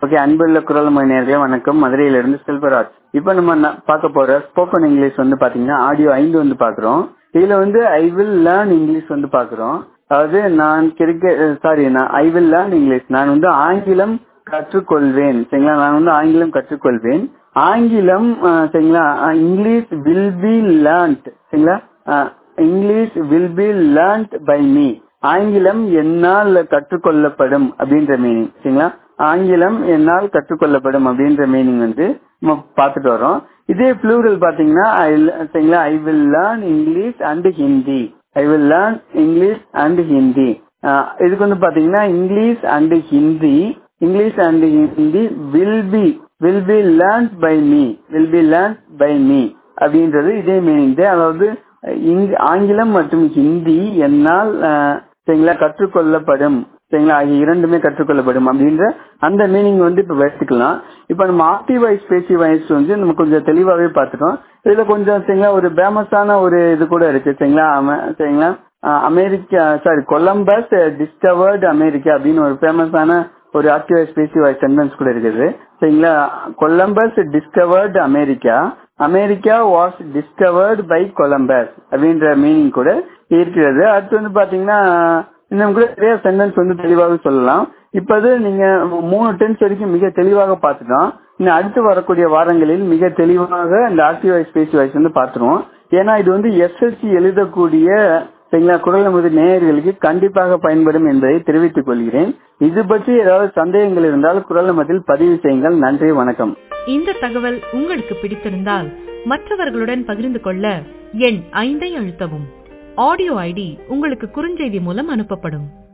okay அன்புள்ள குரல் மணி நேர்களே வணக்கம் மதுரையிலிருந்து செல்வராஜ் இப்போ நம்ம ந- பார்க்க போற ஸ்போக்கன் இங்கிலீஷ் வந்து பாத்தீங்கன்னா ஆடியோ ஐந்து வந்து பாக்குறோம் இதுல வந்து ஐ வில் லேர்ன் இங்கிலீஷ் வந்து பாக்குறோம் அதாவது நான் கிரிக்கெட் சாரி நான் ஐ வில் லேர்ன் இங்கிலீஷ் நான் வந்து ஆங்கிலம் கற்றுக்கொள்வேன் சரிங்களா நான் வந்து ஆங்கிலம் கற்றுக்கொள்வேன் ஆங்கிலம் அஹ், சரிங்களா ah, English will be learned சரிங்களா ah, English will be learned by me ஆங்கிலம் என்னால் கற்றுக்கொள்ளப்படும் அப்படின்ற மீனிங் சரிங்களா ஆங்கிலம் என்னால் கற்றுக்கொள்ளப்படும் அப்படின்ற மீனிங் வந்து நம்ம பார்த்துட்டு வரோம் இதே ப்ளூரல் பாத்தீங்கன்னா I will- சரிங்களா I will learn English and Hindi I will learn English and Hindi ah இதுக்கு வந்து பாத்தீங்கன்னா English and Hindi English and Hindi will be will be learn by me will be learn by me அப்படின்றது இதே மீனிங் தான் அதாவது இங்- ஆங்கிலம் மற்றும் ஹிந்தி என்னால் அஹ், சரிங்களா கற்றுக்கொள்ளப்படும் சரிங்களா ஆகிய இரண்டுமே கற்றுக்கொள்ளப்படும் அப்படின்ற அந்த மீனிங் வந்து இப்ப எடுத்துக்கலாம் இப்ப நம்ம ஆக்டிவ் வாய்ஸ் பேசி வாய்ஸ் வந்து நம்ம கொஞ்சம் தெளிவாகவே பார்த்துட்டோம் இதுல கொஞ்சம் சரிங்களா ஒரு ஃபேமஸான ஒரு இது கூட இருக்கு சரிங்களா அம- சரிங்களா ah, America sorry Columbus discovered America அப்படின்னு ஒரு ஃபேமஸான ஒரு ஆக்டிவ் வாய்ஸ் பேசி வாய்ஸ் சென்டென்ஸ் கூட இருக்குது சரிங்களா Columbus discovered America America was discovered by Columbus அப்படின்ற மீனிங் கூட இருக்கிறது அடுத்து வந்து பாத்தீங்கன்னா இன்னும் கூட நிறைய சென்டென்ஸ் வந்து தெளிவாக சொல்லலாம் இப்ப அது நீங்க மூணு டென்ஸ் வரைக்கும் மிக தெளிவாக பார்த்துட்டோம் இன்னும் அடுத்து வரக்கூடிய வாரங்களில் மிக தெளிவாக இந்த ஆக்டிவ் வாய்ஸ் பேசி வாய்ஸ் வந்து பார்த்துருவோம் ஏன்னா இது வந்து எஸ்எல்சி எழுதக்கூடிய சரிங்களா குரல் நமது நேயர்களுக்கு கண்டிப்பாக பயன்படும் என்பதை தெரிவித்துக் கொள்கிறேன் இது பற்றி ஏதாவது சந்தேகங்கள் இருந்தால் குரல் நமதில் பதிவு செய்யுங்கள் நன்றி வணக்கம் இந்த தகவல் உங்களுக்கு பிடித்திருந்தால் மற்றவர்களுடன் பகிர்ந்து கொள்ள எண் ஐந்தை அழுத்தவும் ஆடியோ ஐடி உங்களுக்கு குறுஞ்செய்தி மூலம் அனுப்பப்படும்